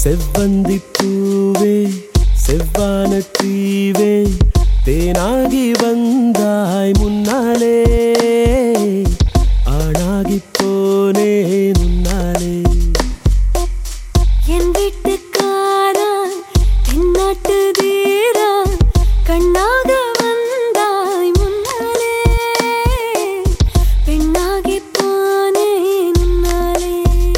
செவ்வந்தி பூவே செவ்வான தீவே தேனாகி வந்தாய் முன்னாலே ஆணாகி போனே முன்னாலே என் வீட்டுக்காரா தென்னாட்டு தீரா கண்ணாக வந்தாய் முன்னாலே பெண்ணாகி போனே முன்னாலே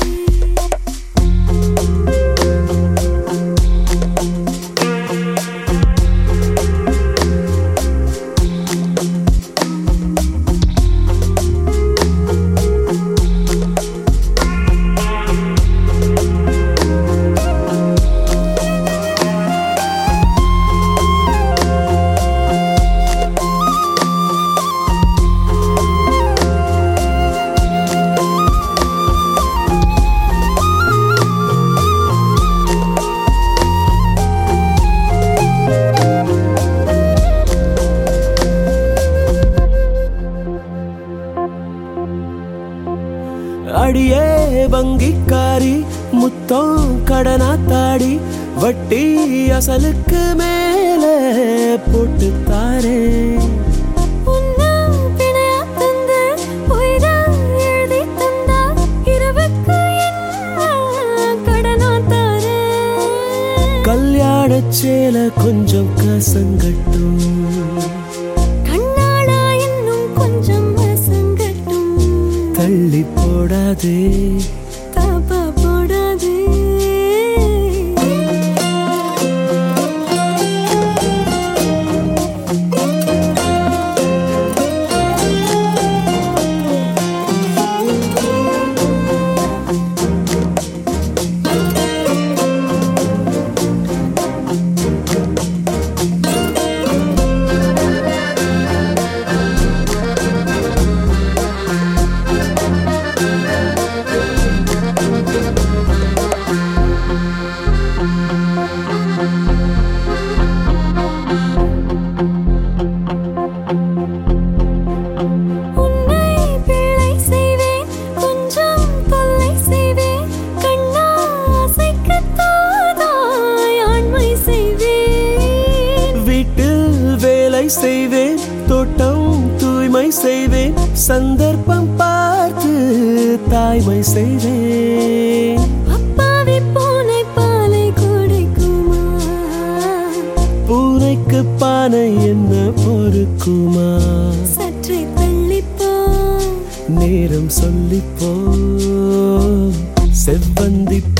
அடியே வங்கிக்காரி முத்தம் கடனா தாடி வட்டி அசலுக்கு மேலே போட்டு தாரே உன்னா பிணையா தந்து பொய்தா எழுதி தந்தா இரவுக்கு என்ன கடனா தாரேன் கல்யாண சேல கொஞ்சம் கசங்கட்டும் கண்ணாடா இன்னும் கொஞ்சம் வசங்கட்டும் தள்ளி போடாதே தாப்பா போடாதே உன்னை பிழை செய்வேன் கொஞ்சம் தொல்லை செய்வேன் கண்ணா அசைக்கத்தாதாய் ஆண்மை செய்வேன் வீட்டில் வேலை செய்வேன் தோட்டம் தூய்மை செய்வேன் சந்தர்ப்பம் பார்த்து தாய்மை செய்வேன் அப்பாவி பூனை பாலை குடிக்குமா பூனைக்கு பானை என்ன பொறுக்குமா சற்றே தள்ளிப்போ நேரம் சொல்லிப்போ செவ்வந்தி